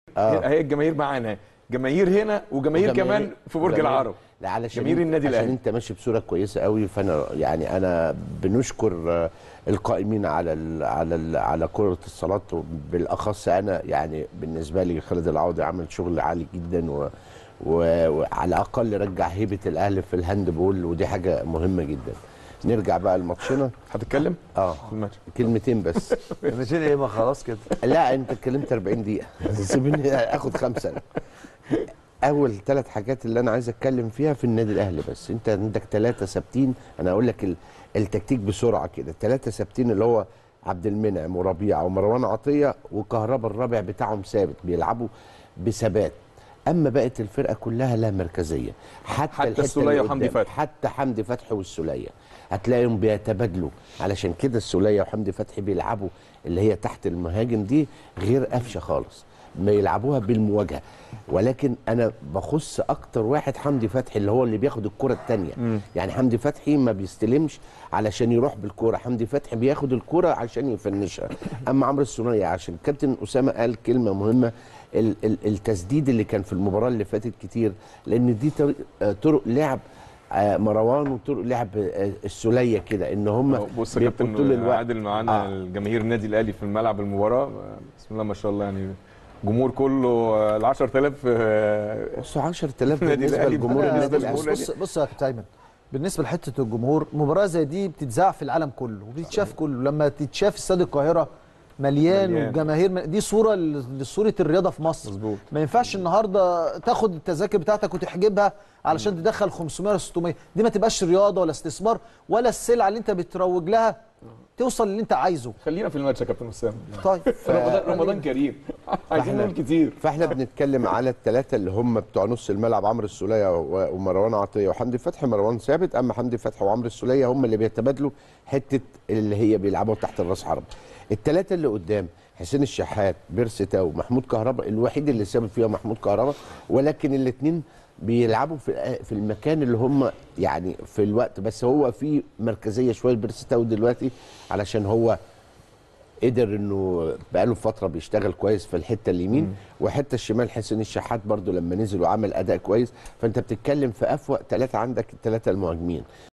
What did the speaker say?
آه. هي الجماهير معانا جماهير هنا وجماهير كمان في برج جماهير- العرب لا علشان جماهير النادي عشان الأهلي. انت ماشي بصوره كويسه قوي فانا يعني انا بنشكر آه، القائمين على ال على ال على كره الصالات بالاخص انا يعني بالنسبه لي خالد العوضي عمل شغل عالي جدا و و- وعلى الاقل رجع هيبه الاهلي في الهاند بول ودي حاجه مهمه جدا نرجع بقى لماتشنا هتتكلم اه في الماتش كلمتين بس كلمتين ايه ما خلاص كده لا انت اتكلمت 40 دقيقه سيبني اخد خمسه اول ثلاث حاجات اللي انا عايز اتكلم فيها في النادي الاهلي بس انت عندك ثلاثه ثابتين انا اقول لك ال- التكتيك بسرعه كده ثلاثه ثابتين اللي هو عبد المنعم وربيعه ومروان عطيه وكهربا الرابع بتاعهم ثابت بيلعبوا بثبات اما بقت الفرقه كلها لا مركزيه حتى, حتى الحتة السولية اللي وحمدي قدام، فتحي. حتى حمدي فتحي والسوليه هتلاقيهم بيتبادلوا علشان كده السوليه وحمدي فتحي بيلعبوا اللي هي تحت المهاجم دي غير قفشه خالص ما يلعبوها بالمواجهه ولكن انا بخص اكتر واحد حمدي فتحي اللي هو اللي بياخد الكره الثانيه يعني حمدي فتحي ما بيستلمش علشان يروح بالكره حمدي فتحي بياخد الكره عشان يفنشها اما عمرو السوليه عشان كابتن اسامه قال كلمه مهمه ال- ال- التسديد اللي كان في المباراه اللي فاتت كتير لان دي طريق- آه، طرق لعب آه، مروان وطرق لعب آه، السوليه كده ان هم بص يا بيبقوا كابتن طول الوقت عادل معانا آه. الجماهير النادي الاهلي في الملعب المباراه بسم الله ما شاء الله يعني جمهور كله ال 10000 آه، بص 10000 النادي بالنسبه الأهلي لجمهور بقى- النادي بص- الاهلي بص بص بص يا كابتن ايمن بالنسبه لحته الجمهور مباراه زي دي بتتذاع في العالم كله وبتتشاف كله لما تتشاف استاد القاهره مليان مليان. والجماهير م- دي صوره ل- لصوره الرياضه في مصر مظبوط. ما ينفعش النهارده تاخد التذاكر بتاعتك وتحجبها علشان تدخل 500 ولا 600 دي ما تبقاش رياضه ولا استثمار ولا السلعه اللي انت بتروج لها توصل اللي انت عايزه خلينا في الماتش يا كابتن اسامه طيب رمضان رمضان كريم عايزين فإحنا- نقول كتير فاحنا بنتكلم على الثلاثه اللي هم بتوع نص الملعب عمرو السوليه و- ومروان عطيه وحمدي فتحي مروان ثابت اما حمدي فتحي وعمرو السوليه هم اللي بيتبادلوا حته اللي هي بيلعبوا تحت الراس حرب الثلاثه اللي قدام حسين الشحات بيرسي تاو محمود كهربا الوحيد اللي ثابت فيها محمود كهربا ولكن الاثنين بيلعبوا في في المكان اللي هم يعني في الوقت بس هو في مركزيه شويه بيرسي تاو دلوقتي علشان هو قدر انه بقاله فتره بيشتغل كويس في الحته اليمين وحته الشمال حسين الشحات برضو لما نزل وعمل اداء كويس فانت بتتكلم في افوق ثلاثه عندك الثلاثه المهاجمين